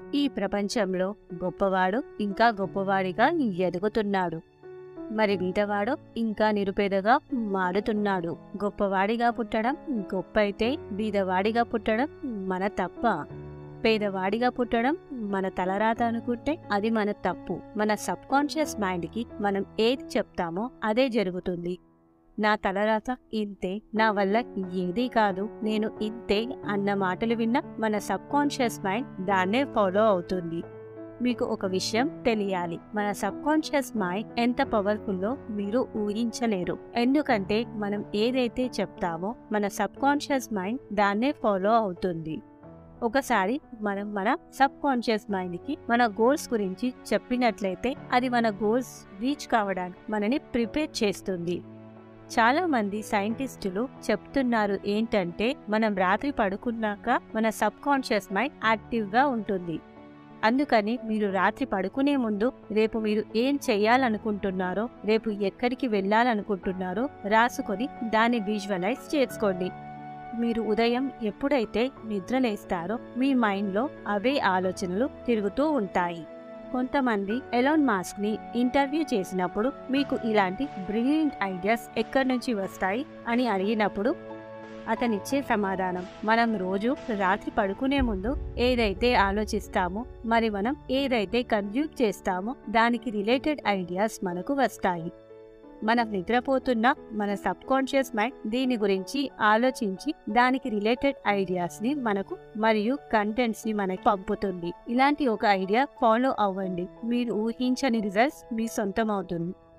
ఈ ప్రపంచంలో గొప్పవాడు ఇంకా గొప్పవాడిగా ఎదుగుతున్నాడు మరి బీదవాడు ఇంకా నిరుపేదగా మారుతున్నాడు గొప్పవాడిగా పుట్టడం గొప్ప అయితే బీదవాడిగా పుట్టడం మన తప్ప పేదవాడిగా పుట్టడం మన తలరాత అనుకుంటే అది మన తప్పు మన సబ్ కాన్షియస్ మైండ్కి మనం ఏది చెప్తామో అదే జరుగుతుంది నా తలరాత ఇంతే నా వల్ల ఏదీ కాదు నేను ఇంతే అన్న మాటలు విన్న మన సబ్ కాన్షియస్ మైండ్ దాన్నే ఫాలో అవుతుంది మీకు ఒక విషయం తెలియాలి మన సబ్ కాన్షియస్ మైండ్ ఎంత పవర్ఫుల్లో మీరు ఊహించలేరు ఎందుకంటే మనం ఏదైతే చెప్తామో మన సబ్ కాన్షియస్ మైండ్ దాన్నే ఫాలో అవుతుంది ఒకసారి మనం మన సబ్ కాన్షియస్ మైండ్కి మన గోల్స్ గురించి చెప్పినట్లయితే అది మన గోల్స్ రీచ్ కావడానికి మనని ప్రిపేర్ చేస్తుంది చాలా మంది సైంటిస్టులు చెప్తున్నారు ఏంటంటే మనం రాత్రి పడుకున్నాక మన సబ్ కాన్షియస్ మైండ్ యాక్టివ్గా ఉంటుంది అందుకని మీరు రాత్రి పడుకునే ముందు రేపు మీరు ఏం చేయాలనుకుంటున్నారో రేపు ఎక్కడికి వెళ్ళాలనుకుంటున్నారో రాసుకొని దాన్ని విజువలైజ్ చేసుకోండి మీరు ఉదయం ఎప్పుడైతే నిద్రలేస్తారో మీ మైండ్లో అవే ఆలోచనలు తిరుగుతూ ఉంటాయి కొంతమంది ఎలాన్ మాస్క్ ని ఇంటర్వ్యూ చేసినప్పుడు మీకు ఇలాంటి బ్రిలియంట్ ఐడియాస్ ఎక్కడి నుంచి వస్తాయి అని అడిగినప్పుడు అతనిచ్చే సమాధానం మనం రోజు రాత్రి పడుకునే ముందు ఏదైతే ఆలోచిస్తామో మరి మనం ఏదైతే కన్జ్యూమ్ చేస్తామో దానికి రిలేటెడ్ ఐడియాస్ మనకు వస్తాయి మనం నిద్రపోతున్న మన సబ్ కాన్షియస్ మైండ్ దీని గురించి ఆలోచించి దానికి రిలేటెడ్ ఐడియాస్ ని మనకు మరియు కంటెంట్స్ ని మనకు పంపుతుంది ఇలాంటి ఒక ఐడియా ఫాలో అవ్వండి మీరు ఊహించని రిజల్ట్స్ మీ సొంతం అవుతుంది